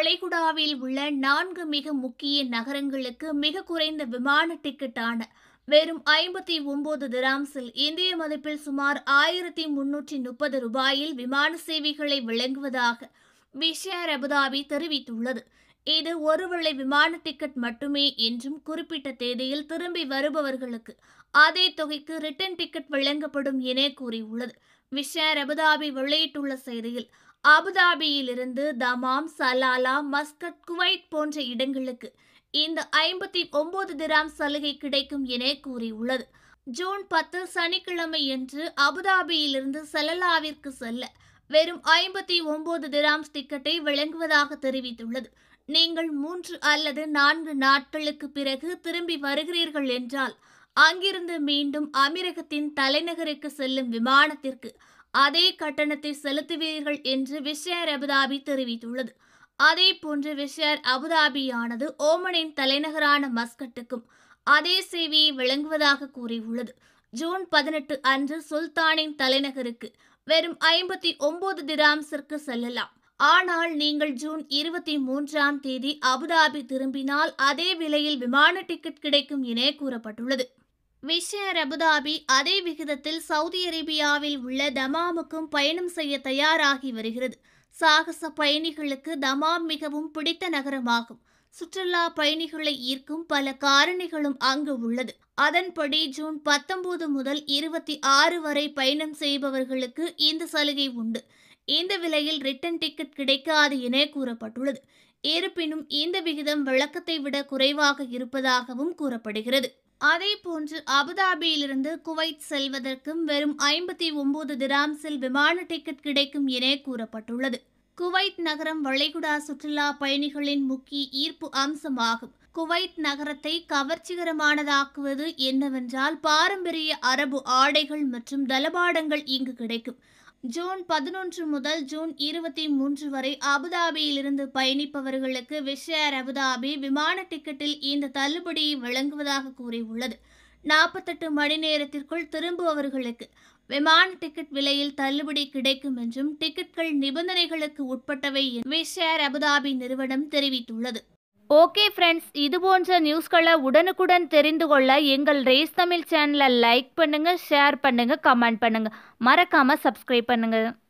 வளைகுடாவில் உள்ள நான்கு மிக முக்கிய நகரங்களுக்கு மிக குறைந்த விமான டிக்கெட்டான வெறும் ஐம்பத்தி ஒன்பது திராம்ஸில் இந்திய மதிப்பில் சுமார் ஆயிரத்தி முன்னூற்றி முப்பது ரூபாயில் விமான சேவைகளை வழங்குவதாக விஷயர் அபுதாபி தெரிவித்துள்ளது இது ஒருவேளை விமான டிக்கெட் மட்டுமே என்றும் குறிப்பிட்ட தேதியில் திரும்பி வருபவர்களுக்கு அதே தொகைக்கு ரிட்டர்ன் டிக்கெட் வழங்கப்படும் என கூறியுள்ளது விஷயர் அபுதாபி வெளியிட்டுள்ள செய்தியில் அபுதாபியிலிருந்து தமாம் சலாலா மஸ்கட் குவைட் போன்ற இடங்களுக்கு இந்த ஐம்பத்தி ஒன்பது திராம் சலுகை கிடைக்கும் என கூறியுள்ளது ஜூன் பத்து சனிக்கிழமையன்று அபுதாபியிலிருந்து சலலாவிற்கு செல்ல வெறும் ஐம்பத்தி ஒன்பது திராம்ஸ் டிக்கெட்டை வழங்குவதாக தெரிவித்துள்ளது நீங்கள் மூன்று அல்லது நான்கு நாட்களுக்கு பிறகு திரும்பி வருகிறீர்கள் என்றால் அங்கிருந்து மீண்டும் அமீரகத்தின் தலைநகருக்கு செல்லும் விமானத்திற்கு அதே கட்டணத்தை செலுத்துவீர்கள் என்று விஷயர் அபுதாபி தெரிவித்துள்ளது அதே போன்று விஷயர் அபுதாபியானது ஓமனின் தலைநகரான மஸ்கட்டுக்கும் அதே சேவையை வழங்குவதாக கூறியுள்ளது ஜூன் பதினெட்டு அன்று சுல்தானின் தலைநகருக்கு வெறும் ஐம்பத்தி ஒன்பது திராம்ஸிற்கு செல்லலாம் ஆனால் நீங்கள் ஜூன் இருபத்தி மூன்றாம் தேதி அபுதாபி திரும்பினால் அதே விலையில் விமான டிக்கெட் கிடைக்கும் என கூறப்பட்டுள்ளது விஷயர் அபுதாபி அதே விகிதத்தில் சவுதி அரேபியாவில் உள்ள தமாமுக்கும் பயணம் செய்ய தயாராகி வருகிறது சாகச பயணிகளுக்கு தமாம் மிகவும் பிடித்த நகரமாகும் சுற்றுலா பயணிகளை ஈர்க்கும் பல காரணிகளும் அங்கு உள்ளது அதன்படி ஜூன் பத்தொன்பது முதல் இருபத்தி ஆறு வரை பயணம் செய்பவர்களுக்கு இந்த சலுகை உண்டு இந்த விலையில் ரிட்டன் டிக்கெட் கிடைக்காது என கூறப்பட்டுள்ளது இருப்பினும் இந்த விகிதம் வழக்கத்தை விட குறைவாக இருப்பதாகவும் கூறப்படுகிறது அதே போன்று அபுதாபியிலிருந்து குவைத் செல்வதற்கும் வெறும் ஐம்பத்தி ஒன்பது திராம்ஸில் விமான டிக்கெட் கிடைக்கும் என கூறப்பட்டுள்ளது குவைத் நகரம் வளைகுடா சுற்றுலா பயணிகளின் முக்கிய ஈர்ப்பு அம்சமாகும் குவைத் நகரத்தை கவர்ச்சிகரமானதாக்குவது என்னவென்றால் பாரம்பரிய அரபு ஆடைகள் மற்றும் தளபாடங்கள் இங்கு கிடைக்கும் ஜூன் பதினொன்று முதல் ஜூன் இருபத்தி மூன்று வரை அபுதாபியிலிருந்து பயணிப்பவர்களுக்கு விஷயர் அபுதாபி விமான டிக்கெட்டில் இந்த தள்ளுபடியை வழங்குவதாக கூறியுள்ளது நாற்பத்தெட்டு மணி நேரத்திற்குள் திரும்புபவர்களுக்கு விமான டிக்கெட் விலையில் தள்ளுபடி கிடைக்கும் என்றும் டிக்கெட்கள் நிபந்தனைகளுக்கு உட்பட்டவை விஷயர் அபுதாபி நிறுவனம் தெரிவித்துள்ளது ஓகே ஃப்ரெண்ட்ஸ் இது போன்ற நியூஸ்களை உடனுக்குடன் தெரிந்து கொள்ள எங்கள் ரேஸ் தமிழ் சேனலை லைக் பண்ணுங்கள் ஷேர் பண்ணுங்கள் கமெண்ட் பண்ணுங்கள் மறக்காமல் சப்ஸ்கிரைப் பண்ணுங்கள்